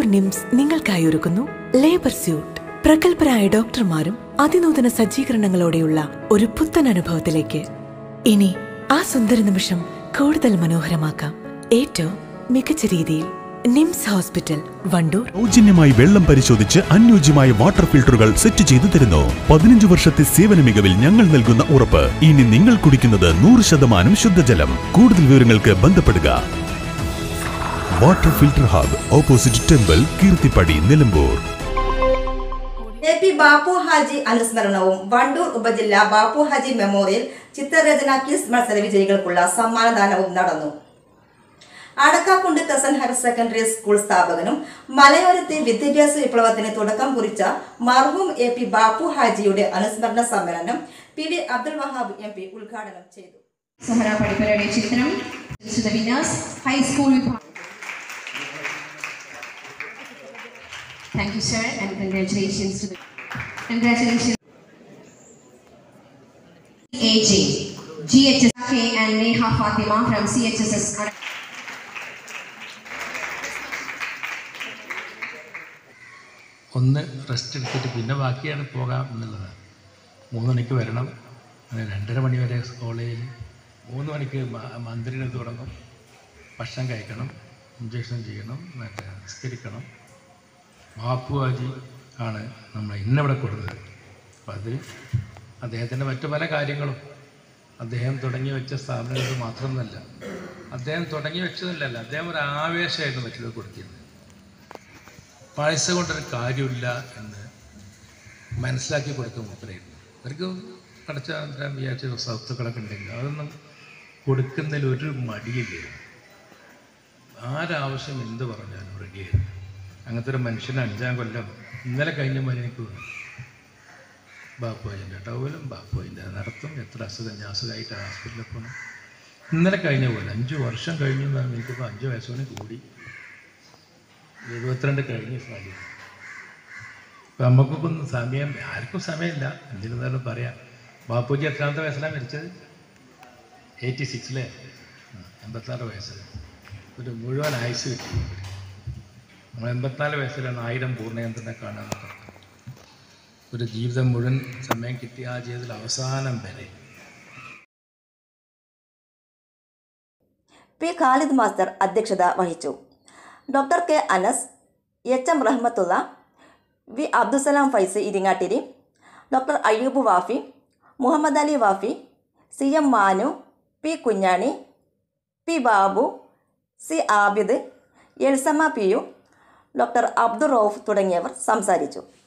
Wandoor nymphs നിങ്ങൾക്കായി ഒരുക്കുന്നു labour suit പ്രഗത്ഭരായ ഡോക്ടർമാരും അതിനൂതന സജ്ജീകരണങ്ങളോടെയുള്ള ഒരു പുത്തൻ അനുഭവത്തിലേക്ക് ഇനി ആ സുന്ദര നിമിഷം കൂടുതൽ മനോഹരമാക്കാം ഏറ്റവും മികച്ച രീതിയിൽ നിംസ് ഹോസ്പിറ്റൽ വണ്ടൂർ സൗജന്യമായി വെള്ളം പരിശോധിച്ച് അനുയോജ്യമായ വാട്ടർ ഫിൽട്ടറുകൾ സെറ്റ് ചെയ്തു തരുന്നു പതിനഞ്ച് വർഷത്തെ സേവന മികവിൽ ഞങ്ങൾ നൽകുന്ന ഉറപ്പ് ഇനി നിങ്ങൾ കുടിക്കുന്നത് നൂറ് ശതമാനം ശുദ്ധജലം കൂടുതൽ വിവരങ്ങൾക്ക് ബന്ധപ്പെടുക water filter hub opposite temple Keerthippadi Nilambur A P Bappu Haji അനുസ്മരണവും വണ്ടൂർ ഉപജില്ല ബാപ്പു ഹാജി മെമ്മോറിയൽ ചിത്രരചന ക്വിസ് മത്സര വിജയികൾക്കുള്ള സമ്മാനദാനവും നടന്നു അടക്കാക്കുണ്ട് കസൻ ഹയർ സെക്കൻഡറി സ്കൂൾ സ്ഥാപകനും മലയോരത്തെ വിദ്യാഭ്യാസ വിപ്ലവത്തിന് തുടക്കം കുറിച്ച മർഹൂം എ പി ബാപ്പു ഹാജിയുടെ അനുസ്മരണ സമ്മേളനം P V Abdul Wahab M P ഉദ്ഘാടനം ചെയ്തു സുഹറ പടിപ്പരയുടെ ചിത്രം വിശുദ്ധ വിനാസ് ഹൈസ്കൂൾ വിഭാഗം thank you sir and congratulations to congratulation A J G H S K and Neha Fathima from C H S S ഒന്ന് റെസ്റ്റ് എടുത്തിട്ട് പിന്നെ ബാക്കിയാണ് പോകാം എന്നുള്ളത് മൂന്ന് മണിക്ക് വരണം അങ്ങനെ രണ്ടര മണി വരെ കോളേജിൽ മൂന്ന് മണിക്ക് മ- മന്ത്രിയുടെ തുടങ്ങും ഭക്ഷണം കഴിക്കണം ഇഞ്ചക്ഷൻ ചെയ്യണം മറ്റേ നിസ്കരിക്കണം ബാപ്പുവാജി ആണ് നമ്മൾ ഇന്നിവിടെ കൊടുത്തത് അപ്പം അത് അദ്ദേഹത്തിൻ്റെ മറ്റു പല കാര്യങ്ങളും അദ്ദേഹം തുടങ്ങി വെച്ച സ്ഥാപനങ്ങൾ മാത്രമൊന്നുമല്ല അദ്ദേഹം തുടങ്ങി വെച്ചതല്ലല്ല അദ്ദേഹം ഒരു ആവേശമായിരുന്നു മറ്റുള്ളവർ കൊടുത്തിരുന്നത് പൈസ കൊണ്ടൊരു കാര്യമില്ല എന്ന് മനസ്സിലാക്കി കൊടുക്കും മൂപ്പരായിരുന്നു അവർക്ക് പഠിച്ച വിചാരിച്ച വസ്തുക്കളൊക്കെ ഉണ്ടെങ്കിൽ അതൊന്നും കൊടുക്കുന്നതിൽ ഒരു മടിയില്ല ആരാവശ്യം എന്ത് പറഞ്ഞാലും റെഡിയായിരുന്നു അങ്ങനത്തെ ഒരു മനുഷ്യന് അഞ്ചാം കൊല്ലം ഇന്നലെ കഴിഞ്ഞ പോലെ എനിക്ക് തോന്നി ബാപ്പുവിൻ്റെ ടൗലും ബാപ്പുവിൻ്റെ നടത്തും എത്ര അസുഖം ഞാൻ അസുഖമായിട്ട് ഹോസ്പിറ്റലിൽ പോകണം ഇന്നലെ കഴിഞ്ഞ പോലെ അഞ്ച് വർഷം കഴിഞ്ഞു എന്ന് പറഞ്ഞാൽ എനിക്കിപ്പോൾ അഞ്ച് വയസ്സോടെ കൂടി എഴുപത്തിരണ്ട് കഴിഞ്ഞ സാഹചര്യം അപ്പം നമുക്കൊക്കെ ഒന്നും സമയം ആർക്കും സമയമില്ല എന്തിരുന്നാലും പറയാം ബാപ്പുജി എത്രാമത്തെ വയസ്സിലാണ് മരിച്ചത് എയ്റ്റി സിക്സിലെ എൺപത്താറ് വയസ്സിൽ ഒരു മുഴുവൻ ആയുസ് കിട്ടി നമ്മൾ എൺപത്തിനാല് വയസ്സിലാണ് ആയിരം പൂർണ്ണയന്ത്രനെ കാണാൻ പറഞ്ഞത് ഒരു ജീവിതം മുഴുവൻ സമയം കിട്ടി ആ ജീവിതത്തിൽ അവസാനം വരെ പി ഖാലിദ് മാസ്റ്റർ അധ്യക്ഷത വഹിച്ചു doctor K Anas H M Rahmathulla V Abdussalam Faiz Iringattiri doctor Ayyub Wafi Muhammad Ali Wafi C M Manu P Kunhani P Babu C Abid Elsamma P U doctor Abdul Rauf തുടങ്ങിയവർ സംസാരിച്ചു